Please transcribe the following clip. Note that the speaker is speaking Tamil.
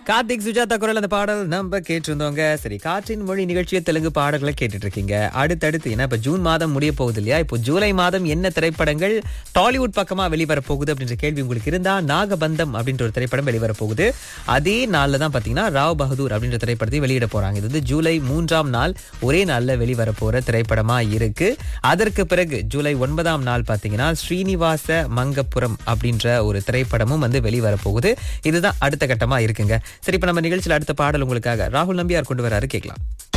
கார்த்திக் சுஜாதா குரல் அந்த பாடல் நம்ம கேட்டிருந்தோங்க சரி காற்றின் மொழி நிகழ்ச்சியை தெலுங்கு பாடல்களை கேட்டுட்டு இருக்கீங்க அடுத்தடுத்து ஏன்னா இப்ப ஜூன் மாதம் முடிய போகுது இல்லையா இப்போ ஜூலை மாதம் என்ன திரைப்படங்கள் டாலிவுட் பக்கமா வெளிவர போகுது அப்படின்ற கேள்வி உங்களுக்கு இருந்தா நாகபந்தம் அப்படின்ற ஒரு திரைப்படம் வெளிவர போகுது அதே நாள்ல தான் பாத்தீங்கன்னா ராவ் பகதூர் அப்படின்ற திரைப்படத்தை வெளியிட போறாங்க இது வந்து ஜூலை மூன்றாம் நாள் ஒரே நாள்ல வெளிவர போற திரைப்படமா இருக்கு அதற்கு பிறகு ஜூலை ஒன்பதாம் நாள் பாத்தீங்கன்னா ஸ்ரீனிவாச மங்கப்புரம் அப்படின்ற ஒரு திரைப்படமும் வந்து வெளிவர போகுது இதுதான் அடுத்த கட்டமா இருக்குங்க சரி இப்ப நம்ம நிகழ்ச்சியில அடுத்த பாடல் உங்களுக்காக ராகுல் நம்பியார் கொண்டு வராரு கேட்கலாம்